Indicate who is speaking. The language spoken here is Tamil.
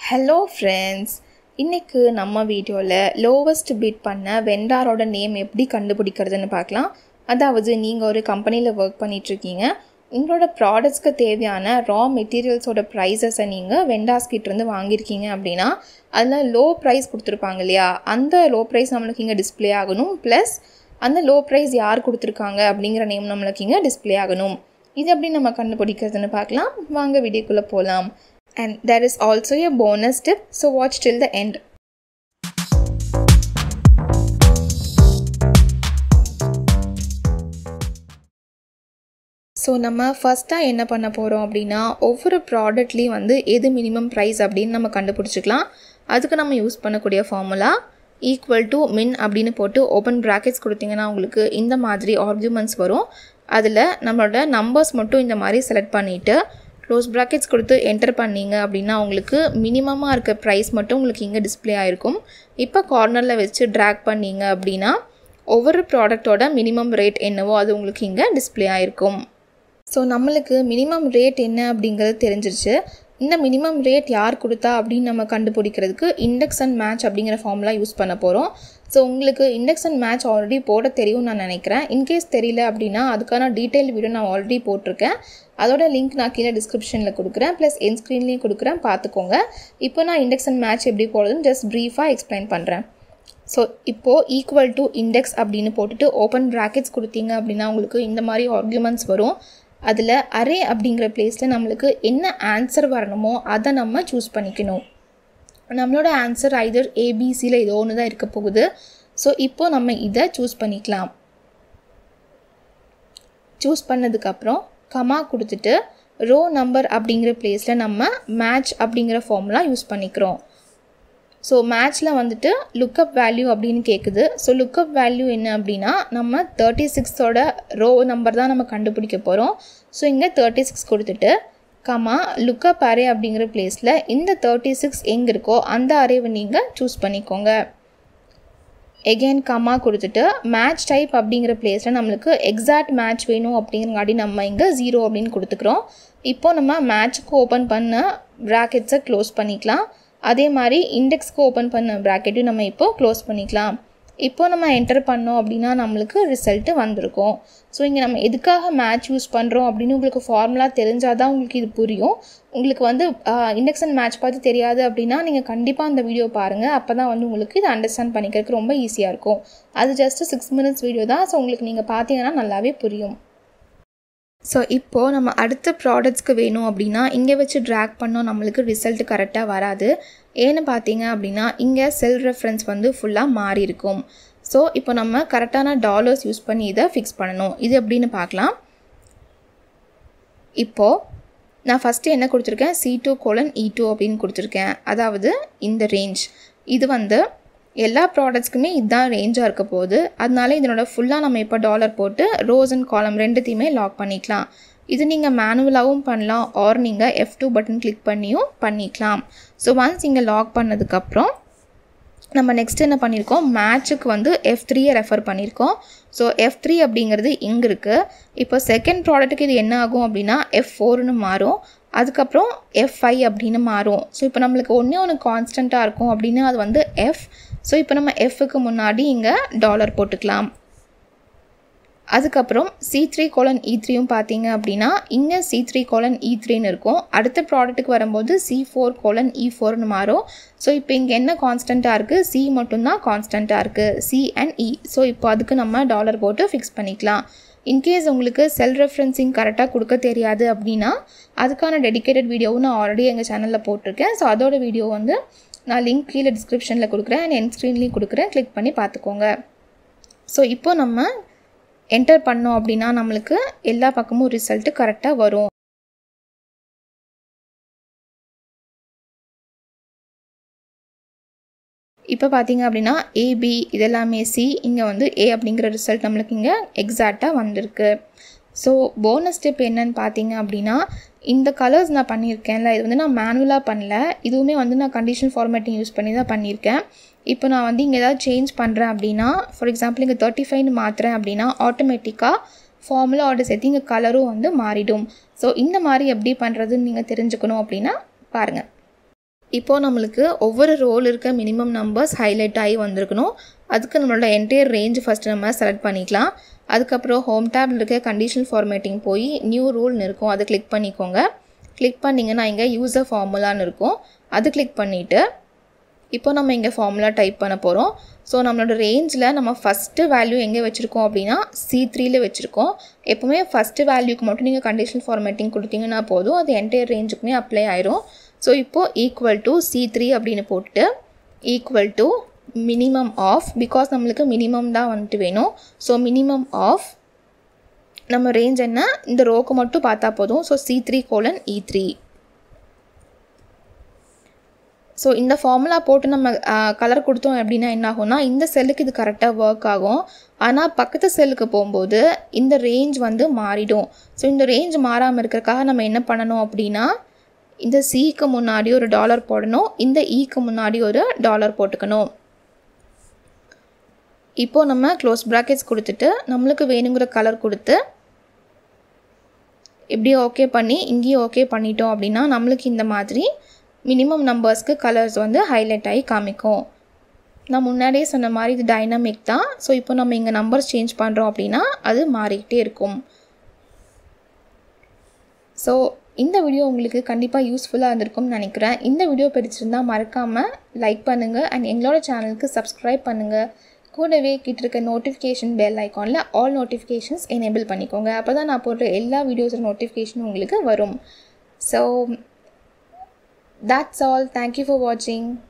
Speaker 1: ஹலோ ஃப்ரெண்ட்ஸ் இன்றைக்கு நம்ம வீடியோவில் லோவஸ்ட் பிட் பண்ண வெண்டாரோட நேம் எப்படி கண்டுபிடிக்கிறதுன்னு பார்க்கலாம் அதாவது நீங்கள் ஒரு கம்பெனியில் ஒர்க் பண்ணிகிட்ருக்கீங்க உங்களோட ப்ராடக்ட்ஸ்க்கு தேவையான ரா மெட்டீரியல்ஸோட ப்ரைஸஸை நீங்கள் வெண்டாஸ் கிட்டேருந்து வாங்கியிருக்கீங்க அப்படின்னா அதில் லோ ப்ரைஸ் கொடுத்துருப்பாங்க இல்லையா அந்த லோ ப்ரைஸ் நம்மளுக்கு இங்கே டிஸ்ப்ளே ஆகணும் ப்ளஸ் அந்த லோ ப்ரைஸ் யார் கொடுத்துருக்காங்க அப்படிங்கிற நேம் நம்மளுக்கு இங்கே டிஸ்ப்ளே ஆகணும் இது எப்படி நம்ம கண்டுபிடிக்கிறதுன்னு பார்க்கலாம் வாங்க வீடியோக்குள்ளே போகலாம் and there is also a bonus tip so watch till the end so நம்ம ஃபஸ்ட்டாக என்ன பண்ண போகிறோம் அப்படின்னா ஒவ்வொரு ப்ராடக்ட்லேயும் வந்து எது மினிமம் ப்ரைஸ் அப்படின்னு நம்ம கண்டுபிடிச்சிக்கலாம் அதுக்கு நம்ம யூஸ் பண்ணக்கூடிய ஃபார்முலா ஈக்குவல் டு மின் அப்படின்னு போட்டு ஓப்பன் ப்ராக்கெட்ஸ் கொடுத்தீங்கன்னா உங்களுக்கு இந்த மாதிரி ஆர்குமெண்ட்ஸ் வரும் அதில் நம்மளோட நம்பர்ஸ் மட்டும் இந்த மாதிரி செலக்ட் பண்ணிவிட்டு க்ளோஸ் ப்ராக்கெட்ஸ் கொடுத்து என்டர் பண்ணீங்க அப்படின்னா உங்களுக்கு மினிமமாக இருக்க ப்ரைஸ் மட்டும் உங்களுக்கு இங்கே டிஸ்பிளே ஆகிருக்கும் இப்போ கார்னரில் வச்சு ட்ராக் பண்ணீங்க அப்படின்னா ஒவ்வொரு ப்ராடக்டோட மினிமம் ரேட் என்னவோ அது உங்களுக்கு இங்கே டிஸ்பிளே ஆகிருக்கும் ஸோ நம்மளுக்கு மினிமம் ரேட் என்ன அப்படிங்கிறது தெரிஞ்சிருச்சு இந்த மினிமம் ரேட் யார் கொடுத்தா அப்படின்னு நம்ம கண்டுபிடிக்கிறதுக்கு இண்டெக்ஸ் அண்ட் மேட்ச் அப்படிங்கிற ஃபார்முலா யூஸ் பண்ண போகிறோம் ஸோ உங்களுக்கு இண்டெக்ஸ் அண்ட் மேட்ச் ஆல்ரெடி போட தெரியும் நான் நினைக்கிறேன் இன்கேஸ் தெரியல அப்படின்னா அதுக்கான டீட்டெயில் வீடியோ நான் ஆல்ரெடி போட்டிருக்கேன் அதோட லிங்க் நான் கீழே டிஸ்கிரிப்ஷனில் கொடுக்குறேன் ப்ளஸ் என் ஸ்க்ரீன்லேயும் கொடுக்குறேன் பார்த்துக்கோங்க இப்போ நான் இண்டெக்ஸ் அண்ட் மேட்ச் எப்படி போடுறதுன்னு ஜஸ்ட் ப்ரீஃபாக எக்ஸ்பிளைன் பண்ணுறேன் ஸோ இப்போது ஈக்குவல் டு இண்டெக்ஸ் அப்படின்னு போட்டுட்டு ஓப்பன் ப்ராக்கெட்ஸ் கொடுத்தீங்க அப்படின்னா உங்களுக்கு இந்த மாதிரி ஆர்குமெண்ட்ஸ் வரும் அதில் அரே அப்படிங்கிற பிளேஸில் நம்மளுக்கு என்ன ஆன்சர் வரணுமோ அதை நம்ம சூஸ் பண்ணிக்கணும் நம்மளோட ஆன்சர் ஐதர் ஏபிசியில் ஏதோ ஒன்று தான் இருக்க போகுது ஸோ இப்போது நம்ம இதை சூஸ் பண்ணிக்கலாம் சூஸ் பண்ணதுக்கப்புறம் கமா கொடுத்துட்டு ரோ நம்பர் அப்படிங்கிற பிளேஸில் நம்ம மேட்ச் அப்படிங்கிற ஃபார்முலா யூஸ் பண்ணிக்கிறோம் ஸோ மேட்ச்சில் வந்துட்டு லுக்கப் வேல்யூ அப்படின்னு கேட்குது ஸோ லுக்கப் வேல்யூ என்ன அப்படின்னா நம்ம தேர்ட்டி சிக்ஸோட ரோ நம்பர் தான் நம்ம கண்டுபிடிக்க போகிறோம் ஸோ இங்கே தேர்ட்டி சிக்ஸ் கொடுத்துட்டு கமா லுக்கப் அரே அப்படிங்கிற பிளேஸில் இந்த தேர்ட்டி சிக்ஸ் எங்கே இருக்கோ அந்த அரேவை நீங்கள் சூஸ் பண்ணிக்கோங்க எகெயின் கமா கொடுத்துட்டு மேட்ச் டைப் அப்படிங்கிற பிளேஸில் நம்மளுக்கு எக்ஸாக்ட் மேட்ச் வேணும் அப்படிங்கிறங்காட்டி நம்ம இங்கே ஜீரோ அப்படின்னு கொடுத்துக்கிறோம் இப்போ நம்ம மேட்ச்சுக்கு ஓப்பன் பண்ண ப்ராக்கெட்ஸை க்ளோஸ் பண்ணிக்கலாம் அதே மாதிரி இண்டெக்ஸ்க்கு ஓப்பன் பண்ண ப்ராக்கெட்டையும் நம்ம இப்போது க்ளோஸ் பண்ணிக்கலாம் இப்போ நம்ம என்டர் பண்ணோம் அப்படின்னா நம்மளுக்கு ரிசல்ட்டு வந்திருக்கும் ஸோ இங்கே நம்ம எதுக்காக மேட்ச் யூஸ் பண்ணுறோம் அப்படின்னு உங்களுக்கு ஃபார்முலா தெரிஞ்சால் தான் உங்களுக்கு இது புரியும் உங்களுக்கு வந்து இண்டெக்ஸ் அண்ட் மேட்ச் பார்த்து தெரியாது அப்படின்னா நீங்கள் கண்டிப்பாக அந்த வீடியோ பாருங்கள் அப்போ தான் வந்து உங்களுக்கு இதை அண்டர்ஸ்டாண்ட் பண்ணிக்கிறதுக்கு ரொம்ப ஈஸியாக இருக்கும் அது ஜஸ்ட்டு சிக்ஸ் மினிட்ஸ் வீடியோ தான் ஸோ உங்களுக்கு நீங்கள் பார்த்தீங்கன்னா நல்லாவே புரியும் ஸோ இப்போது நம்ம அடுத்த ப்ராடக்ட்ஸ்க்கு வேணும் அப்படின்னா இங்கே வச்சு ட்ராக் பண்ணோம் நம்மளுக்கு ரிசல்ட் கரெக்டாக வராது ஏன்னு பார்த்தீங்க அப்படின்னா இங்கே செல் ரெஃபரன்ஸ் வந்து ஃபுல்லாக மாறி இருக்கும் ஸோ இப்போ நம்ம கரெக்டான டாலர்ஸ் யூஸ் பண்ணி இதை ஃபிக்ஸ் பண்ணணும் இது எப்படின்னு பார்க்கலாம் இப்போது நான் ஃபஸ்ட்டு என்ன கொடுத்துருக்கேன் C two colon E two அப்படின்னு கொடுத்துருக்கேன் அதாவது இந்த ரேஞ்ச் இது வந்து எல்லா ப்ராடக்ட்ஸ்க்குமே இதுதான் ரேஞ்சாக இருக்க போகுது அதனால இதனோட ஃபுல்லாக நம்ம இப்போ டாலர் போட்டு ரோஸ் அண்ட் காலம் ரெண்டுத்தையுமே லாக் பண்ணிக்கலாம் இது நீங்கள் மேனுவலாகவும் பண்ணலாம் ஆர் நீங்கள் எஃப் டூ பட்டன் கிளிக் பண்ணியும் பண்ணிக்கலாம் ஸோ ஒன்ஸ் இங்கே லாக் பண்ணதுக்கப்புறம் நம்ம நெக்ஸ்ட் என்ன பண்ணியிருக்கோம் மேட்ச்சுக்கு வந்து எஃப் த்ரீயை ரெஃபர் பண்ணியிருக்கோம் ஸோ எஃப் த்ரீ அப்படிங்கிறது இங்கே இருக்குது இப்போ செகண்ட் ப்ராடக்ட்டுக்கு இது என்ன ஆகும் அப்படின்னா எஃப் ஃபோர்னு மாறும் அதுக்கப்புறம் எஃப் ஃபைவ் அப்படின்னு மாறும் ஸோ இப்போ நம்மளுக்கு ஒன்றே ஒன்று கான்ஸ்டண்ட்டாக இருக்கும் அப்படின்னு அது வந்து எஃப் ஸோ இப்போ நம்ம எஃப்க்கு முன்னாடி இங்கே டாலர் போட்டுக்கலாம் அதுக்கப்புறம் சி த்ரீ கோலன் இ த்ரீயும் பார்த்தீங்க அப்படின்னா இங்கே சி த்ரீ கோலன் இ த்ரீன்னு இருக்கும் அடுத்த ப்ராடக்ட்டுக்கு வரும்போது சி ஃபோர் கோலன் இ ஃபோர்னு மாறும் ஸோ இப்போ இங்கே என்ன கான்ஸ்டண்ட்டாக இருக்குது சி மட்டும்தான் கான்ஸ்டண்ட்டாக இருக்குது சி அண்ட் இ ஸோ இப்போ அதுக்கு நம்ம டாலர் போட்டு ஃபிக்ஸ் பண்ணிக்கலாம் இன்கேஸ் உங்களுக்கு செல் ரெஃபரன்சிங் கரெக்டாக கொடுக்க தெரியாது அப்படின்னா அதுக்கான டெடிக்கேட்டட் வீடியோவும் நான் ஆல்ரெடி எங்கள் சேனலில் போட்டிருக்கேன் ஸோ அதோட வீடியோ வந்து நான் லிங்க் கீழே டிஸ்கிரிப்ஷனில் கொடுக்குறேன் அண்ட் என் ஸ்க்ரீன்லேயும் கொடுக்குறேன் கிளிக் பண்ணி பார்த்துக்கோங்க ஸோ இப்போ நம்ம என்டர் பண்ணோம் அப்படின்னா நம்மளுக்கு எல்லா பக்கமும் ரிசல்ட்டு கரெக்டாக வரும் இப்போ பார்த்தீங்க அப்படின்னா ஏபி இதெல்லாமே சி இங்கே வந்து ஏ அப்படிங்கிற ரிசல்ட் நம்மளுக்கு இங்கே எக்ஸாக்டாக வந்திருக்கு ஸோ போனஸ் ஸ்டெப் என்னன்னு பார்த்தீங்க அப்படின்னா இந்த கலர்ஸ் நான் பண்ணியிருக்கேன்ல இது வந்து நான் மேனுவலாக பண்ணல இதுவுமே வந்து நான் கண்டிஷன் ஃபார்மேட்டிங் யூஸ் பண்ணி தான் பண்ணியிருக்கேன் இப்போ நான் வந்து இங்கே ஏதாவது சேஞ்ச் பண்ணுறேன் அப்படின்னா ஃபார் எக்ஸாம்பிள் இங்கே தேர்ட்டி ஃபைவ்னு மாற்றுறேன் அப்படின்னா ஆட்டோமேட்டிக்காக ஃபார்முலாவோட சேர்த்து இங்கே கலரும் வந்து மாறிடும் ஸோ இந்த மாதிரி எப்படி பண்ணுறதுன்னு நீங்கள் தெரிஞ்சுக்கணும் அப்படின்னா பாருங்கள் இப்போது நம்மளுக்கு ஒவ்வொரு ரோல் இருக்க மினிமம் நம்பர்ஸ் ஹைலைட் ஆகி வந்திருக்கணும் அதுக்கு நம்மளோட என்டையர் ரேஞ்ச் ஃபஸ்ட்டு நம்ம செலக்ட் பண்ணிக்கலாம் அதுக்கப்புறம் ஹோம் டேப்ல இருக்க கண்டிஷனல் ஃபார்மேட்டிங் போய் நியூ ரூல்னு இருக்கும் அதை கிளிக் பண்ணிக்கோங்க கிளிக் பண்ணிங்கன்னா இங்கே யூசர் ஃபார்முலான்னு இருக்கும் அது கிளிக் பண்ணிவிட்டு இப்போ நம்ம இங்கே ஃபார்முலா டைப் பண்ண போகிறோம் ஸோ நம்மளோட ரேஞ்சில் நம்ம ஃபஸ்ட்டு வேல்யூ எங்கே வச்சுருக்கோம் அப்படின்னா சி த்ரீல வச்சுருக்கோம் எப்போவுமே ஃபஸ்ட்டு வேல்யூக்கு மட்டும் நீங்கள் கண்டிஷனல் ஃபார்மேட்டிங் கொடுத்தீங்கன்னா போதும் அது என்டையர் ரேஞ்சுக்குமே அப்ளை ஆயிரும் ஸோ இப்போது ஈக்குவல் டு சி த்ரீ அப்படின்னு போட்டுட்டு equal to minimum of because நம்மளுக்கு மினிமம் தான் வந்துட்டு வேணும் ஸோ மினிமம் ஆஃப் நம்ம ரேஞ்ச் என்ன இந்த ரோக்கு மட்டும் பார்த்தா போதும் so C three colon E three so இந்த ஃபார்முலா போட்டு நம்ம கலர் கொடுத்தோம் அப்படின்னா என்ன ஆகும்னா இந்த செல்லுக்கு இது கரெக்டாக ஒர்க் ஆகும் ஆனால் பக்கத்து செல்லுக்கு போகும்போது இந்த ரேஞ்ச் வந்து மாறிடும் ஸோ இந்த ரேஞ்ச் மாறாமல் இருக்கிறக்காக நம்ம என்ன பண்ணணும் அப்படின்னா இந்த சிக்கு முன்னாடி ஒரு டாலர் போடணும் இந்த ஈக்கு முன்னாடி ஒரு டாலர் போட்டுக்கணும் இப்போ நம்ம க்ளோஸ் ப்ராக்கெட்ஸ் கொடுத்துட்டு நம்மளுக்கு வேணுங்கிற கலர் கொடுத்து இப்படி ஓகே பண்ணி இங்கேயும் ஓகே பண்ணிட்டோம் அப்படின்னா நம்மளுக்கு இந்த மாதிரி மினிமம் நம்பர்ஸ்க்கு கலர்ஸ் வந்து ஹைலைட் ஆகி காமிக்கும் நான் முன்னாடியே சொன்ன மாதிரி இது டைனமிக் தான் ஸோ இப்போ நம்ம இங்கே நம்பர்ஸ் சேஞ்ச் பண்ணுறோம் அப்படின்னா அது மாறிக்கிட்டே இருக்கும் ஸோ இந்த வீடியோ உங்களுக்கு கண்டிப்பாக யூஸ்ஃபுல்லாக இருந்திருக்கும்னு நினைக்கிறேன் இந்த வீடியோ பிடிச்சிருந்தால் மறக்காமல் லைக் பண்ணுங்கள் அண்ட் எங்களோட சேனலுக்கு சப்ஸ்கிரைப் பண்ணுங்கள் கூடவே கிட்ட இருக்க நோட்டிஃபிகேஷன் பெல் ஐக்கானில் ஆல் நோட்டிஃபிகேஷன்ஸ் எனேபிள் பண்ணிக்கோங்க அப்போ தான் நான் போடுற எல்லா வீடியோஸோட நோட்டிஃபிகேஷனும் உங்களுக்கு வரும் so that's all thank you for watching